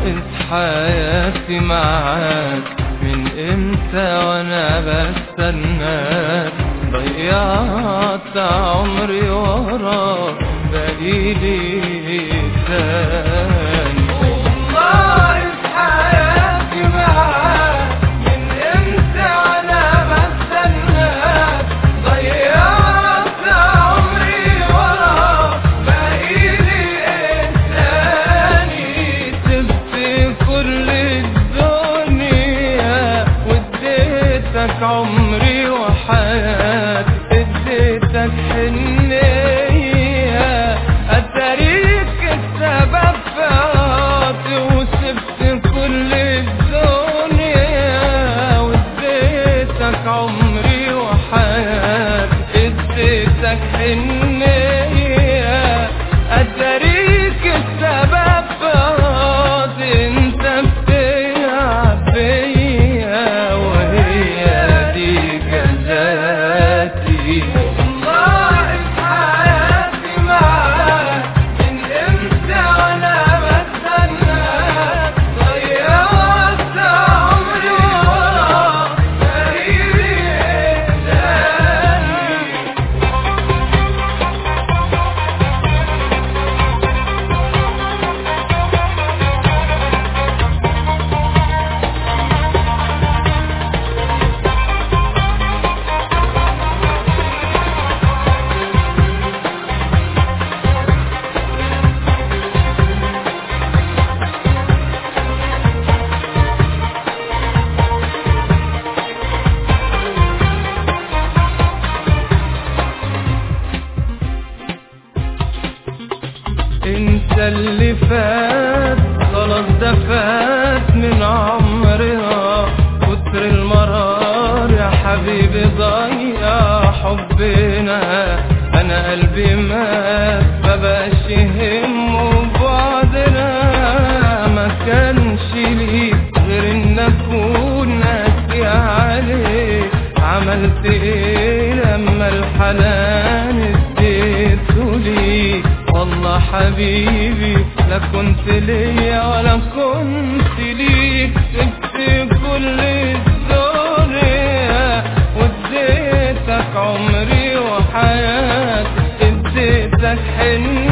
حياتي معاك من امتى وانا بستناك ضيعت عمري وراك بقيلي تاني والله في حياتي معاك من امتى وانا بستناك ضيعت عمري وراك بقيلي انساني سبت كل الدنيا واديتك عمري وحياتي اديتك حنية اتاريك السبب في عاطي وسبت كل الدنيا واديتك عمري وحياتي اديتك حنية اتاريك السبب في عاطي انت بتلعب فيا وهي دي جزاتي والله في حياتي معاك من امتى وانا بستناك ضيعت عمري وراك قريبي انساني انت اللي فات خلاص ده فات من عمرها كتر المرار يا حبيبي ضيع حبنا انا قلبي مات مبقاش يهمه بعدنا ما كانش لي غير ان اكون ناسي عليه عملت ايه لما الحنان اديته لي والله حبيبي لا كنت ليا ولا كنت ليك سبت كل الدنيا واديتك عمري وحياتي اديتك حنية